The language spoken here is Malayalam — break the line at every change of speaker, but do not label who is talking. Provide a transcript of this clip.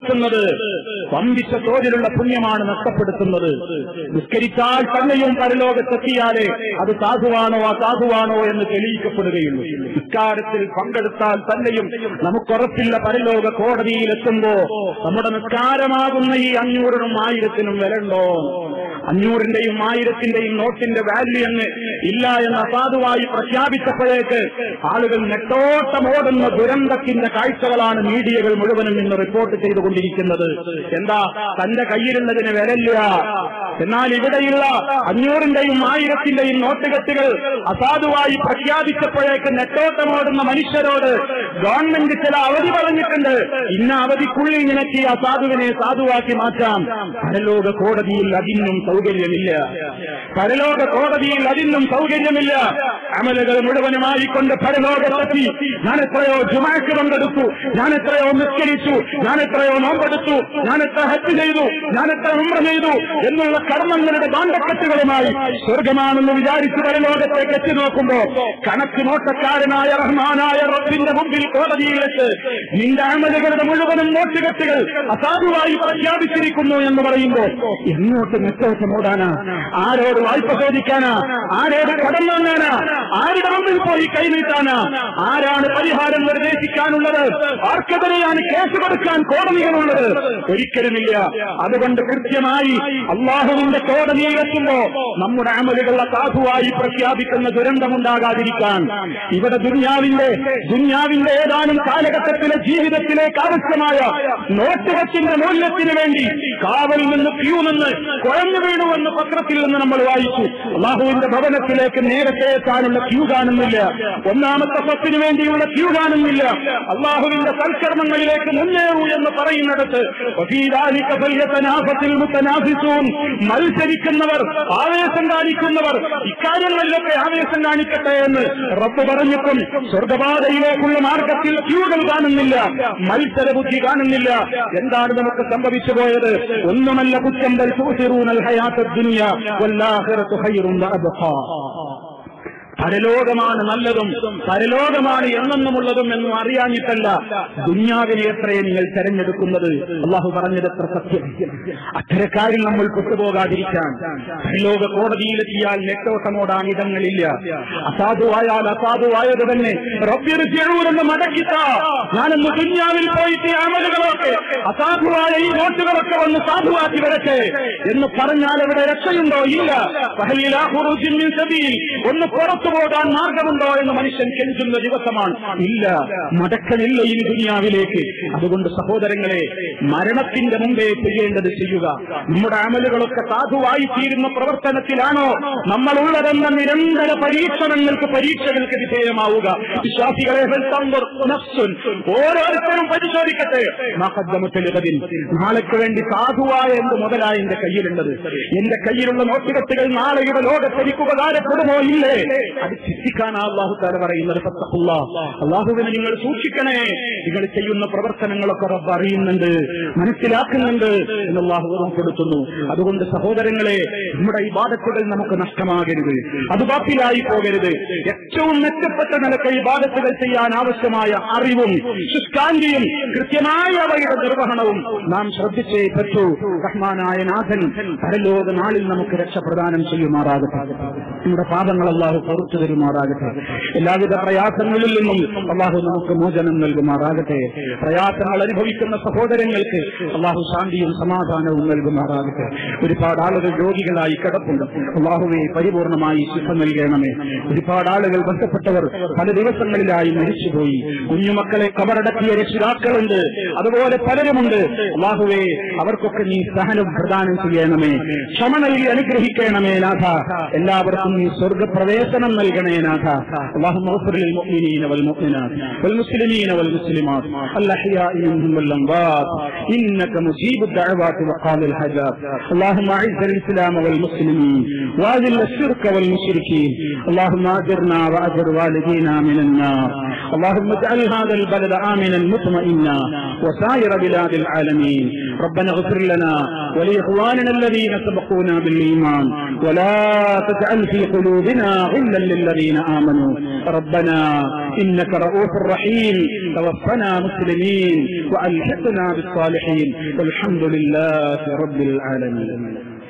നഷ്ടപ്പെടുത്തുന്നത് വമ്പിച്ച തോതിലുള്ള പുണ്യമാണ് നഷ്ടപ്പെടുത്തുന്നത് നിസ്കരിച്ചാൽ തന്നെയും പരലോകത്തെത്തിയാലേ അത് സാധുവാണോ അസാധുവാണോ എന്ന് തെളിയിക്കപ്പെടുകയുള്ളൂ നിസ്കാരത്തിൽ പങ്കെടുത്താൽ തന്നെയും നമുക്കുറപ്പില്ല പരലോക കോടതിയിലെത്തുമ്പോ നമ്മുടെ നിസ്കാരമാകുന്ന ഈ അഞ്ഞൂറിനും ആയിരത്തിനും വിലണ്ടോ അഞ്ഞൂറിന്റെയും ആയിരത്തിന്റെയും നോട്ടിന്റെ വാല്യൂ അങ്ങ് ഇല്ല എന്ന് അസാധുവായി പ്രഖ്യാപിച്ചപ്പോഴേക്ക് ആളുകൾ നെട്ടോട്ടമോടുന്ന ദുരന്തത്തിന്റെ കാഴ്ചകളാണ് മീഡിയകൾ മുഴുവനും ഇന്ന് റിപ്പോർട്ട് ചെയ്തുകൊണ്ടിരിക്കുന്നത് എന്താ തന്റെ കയ്യിലുള്ളതിന് വിലല്ല എന്നാൽ ഇവിടെയുള്ള അഞ്ഞൂറിന്റെയും ആയിരത്തിന്റെയും നോട്ടുകെട്ടുകൾ അസാധുവായി പ്രഖ്യാപിച്ചപ്പോഴേക്ക് നെട്ടോട്ടമോടുന്ന മനുഷ്യരോട് ഗവൺമെന്റ് ചില അവധി പറഞ്ഞിട്ടുണ്ട് ഇന്ന അവധിക്കുള്ളിൽ നിനക്ക് ഈ അസാധുവിനെ സാധുവാക്കി മാറ്റാം പരലോക കോടതിയിൽ അതിനും സൗകര്യമില്ല പരലോക കോടതിയിൽ അതിനും സൗകര്യമില്ല അമലുകൾ മുഴുവനുമായി കൊണ്ട് പരലോകത്തെത്തി ഞാൻ എത്രയോ ജുമാക്ക് പങ്കെടുത്തു ഞാൻ എത്രയോ നിസ്കരിച്ചു ഞാൻ എത്രയോ നോമ്പെടുത്തു ഞാൻ എത്ര ഹജ്ജ് ചെയ്തു ഞാൻ എത്ര ഉമ്ര ചെയ്തു എന്നുള്ള കർമ്മങ്ങളുടെ ബാന്ധക്കെട്ടുകളുമായി സ്വർഗമാണെന്ന് വിചാരിച്ച് പരലോകത്തേക്ക് എത്തി നോക്കുമ്പോ കണക്ക് നോട്ടക്കാരനായ റഹ്മാനായ റബ്ബിന്റെ മുമ്പിൽ കോടതിയിൽ വെച്ച് നിന്റെ അമലുകളുടെ മുഴുവനും നോട്ടുകെട്ടുകൾ അസാധുവായി പ്രഖ്യാപിച്ചിരിക്കുന്നു എന്ന് പറയുമ്പോൾ എങ്ങോട്ട് നെട്ടോട്ടം ഓടാനാ ആരോട് വായ്പ ചോദിക്കാനാ ആരോട് കടം വാങ്ങാനാ ആരുടെ മുമ്പിൽ പോയി കൈനീട്ടാനാ ആരാണ് പരിഹാരം നിർദ്ദേശിക്കാനുള്ളത് ആർക്കെതിരെയാണ് കേസ് കൊടുക്കാൻ കോടതികളുള്ളത് ഒരിക്കലുമില്ല അതുകൊണ്ട് കൃത്യമായി അള്ളാഹുവിന്റെ കോടതിയിൽ എത്തുമ്പോ നമ്മുടെ അമലുകളെ സാധുവായി പ്രഖ്യാപിക്കുന്ന ദുരന്തമുണ്ടാകാതിരിക്കാൻ ഇവിടെ ദുന്യാവിന്റെ ദുന്യാവിന്റെ ഏതാനും കാലഘട്ടത്തിലെ ജീവിതത്തിലേക്ക് ആവശ്യമായ നോട്ടുകത്തിന്റെ മൂല്യത്തിന് വേണ്ടി കാവലിൽ നിന്ന് ക്യൂ നിന്ന് കുഴഞ്ഞു വീണുവെന്ന് പത്രത്തിൽ നിന്ന് നമ്മൾ വായിച്ചു അള്ളാഹുവിന്റെ ഭവനത്തിലേക്ക് നേരത്തെ എത്താനുള്ള ക്യൂ കാണുന്നില്ല ഒന്നാമത്തെ സ്വത്തിന് വേണ്ടിയുള്ള ക്യൂ കാണുന്നില്ല അള്ളാഹുവിന്റെ സൽക്കർമ്മങ്ങളിലേക്ക് മുന്നേറൂ എന്ന് പറയുന്നിടത്ത് വഫീദാലിക ഫല്യതനാഫസിൽ മുത്തനാഫിസൂൻ. മത്സരിക്കുന്നവർ ആവേശം കാണിക്കുന്നവർ ഇക്കാര്യങ്ങളിലൊക്കെ ആവേശം കാണിക്കട്ടെ എന്ന് റബ്ബ് പറഞ്ഞിട്ടും സ്വർഗപാതയിലേക്കുള്ള മാർഗത്തിൽ ക്യൂകൾ കാണുന്നില്ല മത്സരബുദ്ധി കാണുന്നില്ല എന്താണ് നമുക്ക് സംഭവിച്ചു പോയത് ഒന്നുമല്ല കുറ്റം ബൽ തൂസിറൂനൽ ഹയാത്ത ദുനിയ വല്ലാഹിറത്തു ഖൈറുൻ വഅബ്ഖാ പരലോകമാണ് നല്ലതും പരലോകമാണ് എന്നെന്നുമുള്ളതും എന്നും അറിയാഞ്ഞിട്ടല്ല ദുന്യാവിനെ എത്രയെ നിങ്ങൾ തെരഞ്ഞെടുക്കുന്നത് അള്ളാഹു പറഞ്ഞത് എത്ര സത്യം അത്തരക്കാരിൽ നമ്മൾ പെട്ടുപോകാതിരിക്കാൻ പരലോക കോടതിയിലെത്തിയാൽ നെട്ടോട്ടമോടാൻ ഇടങ്ങളില്ല അസാധുവായാൽ അസാധുവായത് തന്നെ റബ്യറിച്ചെഴുവെന്ന് മടക്കിത്ത ഞാനൊന്ന് ദുന്യാവിൽ പോയിട്ട് ഈ അമലുകളൊക്കെ അസാധുവായ ഈ നോട്ടുകളൊക്കെ വന്ന് സാധുവാക്കി വരട്ടെ എന്ന് പറഞ്ഞാൽ അവിടെ രക്ഷയുണ്ടോ ഇല്ല ഫഹലിലാ ഖുറൂജിൻ മിൻ സബീൽ. ഒന്ന് പുറത്തു പോകാൻ മാർഗമുണ്ടോ എന്ന് മനുഷ്യൻ കെഞ്ചുന്ന ദിവസമാണ് ഇല്ല മടക്കലില്ല ഇനി ദുനിയാവിലേക്ക് അതുകൊണ്ട് സഹോദരങ്ങളെ മരണത്തിന്റെ മുമ്പേ ചെയ്യേണ്ടത് ചെയ്യുക നമ്മുടെ അമലുകളൊക്കെ സാധുവായി തീരുന്ന പ്രവർത്തനത്തിലാണോ നമ്മൾ ഉള്ളതെന്ന നിരന്തര പരീക്ഷണങ്ങൾക്ക് പരീക്ഷകൾക്ക് വിധേയമാവുക വിശ്വാസികളെ ഹൽ തൻദുർ നഫ്സുൻ. ഓരോരുത്തരും പരിശോധിക്കട്ടെ മഹദ്ദമുത്തലിഹദിൻ. നാളേക്ക് വേണ്ടി സാധുവായ എന്ത് മുതലായ എന്റെ കയ്യിലുള്ളത് എന്റെ കയ്യിലുള്ള നോട്ടുകെട്ടുകൾ നാളെയുടെ ലോകത്ത് എനിക്ക് ഉപകാരപ്പെടുമോ ഇല്ലേ അത് ചിന്തിക്കാൻ അള്ളാഹു താല പറയുന്നത് ഫത്തഖുള്ള. അള്ളാഹുവിനെ നിങ്ങൾ സൂക്ഷിക്കണേ നിങ്ങൾ ചെയ്യുന്ന പ്രവർത്തനങ്ങളൊക്കെ റബ്ബ് അറിയുന്നുണ്ട് മനസ്സിലാക്കുന്നുണ്ട് എന്ന് അള്ളാഹു ഓർമ്മപ്പെടുത്തുന്നു അതുകൊണ്ട് സഹോദരങ്ങളെ നമ്മുടെ ഈ ബാധത്തുകൾ നമുക്ക് നഷ്ടമാകരുത് അത് ബാത്തിലായി പോകരുത് ഏറ്റവും മെച്ചപ്പെട്ട നിലക്ക് ഈ ബാധത്തുകൾ ചെയ്യാൻ ആവശ്യമായ അറിവും ശുഷ്കാന്തിയും കൃത്യമായ അവയുടെ നിർവഹണവും നാം ശ്രദ്ധിച്ചേ പറ്റൂ റഹ്മാനായ നാഥൻ പരലോക നാളിൽ നമുക്ക് രക്ഷപ്രദാനം ചെയ്യുമാറാകട്ടെ നമ്മുടെ പാപങ്ങൾ അള്ളാഹു പുറത്തു തരുമാറാകട്ടെ എല്ലാവിധ പ്രയാസങ്ങളിൽ നിന്നും അള്ളാഹു നമുക്ക് മോചനം നൽകുമാറാകട്ടെ പ്രയാസങ്ങൾ അനുഭവിക്കുന്ന സഹോദരങ്ങൾക്ക് അള്ളാഹു ശാന്തിയും സമാധാനവും നൽകുമാറാകട്ടെ ഒരുപാട് ആളുകൾ രോഗികളായി കിടപ്പുണ്ട് അള്ളാഹുവെ പരിപൂർണമായി ശിക്ഷ നൽകണമേ ഒരുപാട് ആളുകൾ ബന്ധപ്പെട്ടവർ പല ദിവസങ്ങളിലായി മരിച്ചുപോയി കുഞ്ഞുമക്കളെ കബറടക്കിയ രക്ഷിതാക്കളുണ്ട് അതുപോലെ പലരുമുണ്ട് അള്ളാഹുവെ അവർക്കൊക്കെ നീ സഹനം പ്രദാനം ചെയ്യണമേ ക്ഷമ നൽകി അനുഗ്രഹിക്കണമേ നാഥ എല്ലാവർക്കും നീ സ്വർഗപ്രവേശനം നൽകണേ നാഥ اللهم اغفر للمؤمنين والمؤمنات والمسلمين والمسلمات الأحياء منهم والأموات إنك مجيب الدعوات وقاضي الحاجات اللهم أعز الإسلام والمسلمين وأذل الشرك والمشركين اللهم أجرنا وأجر والدينا من النار اللهم اجعل هذا البلد آمنا مطمئنا وسائر بلاد العالمين ربنا اغفر لنا ولإخواننا الذين سبقونا بالإيمان ولا تجعل في قلوبنا غلا للذين آمنوا ربنا إنك رؤوف رحيم توفنا مسلمين وألحقنا بالصالحين والحمد لله رب العالمين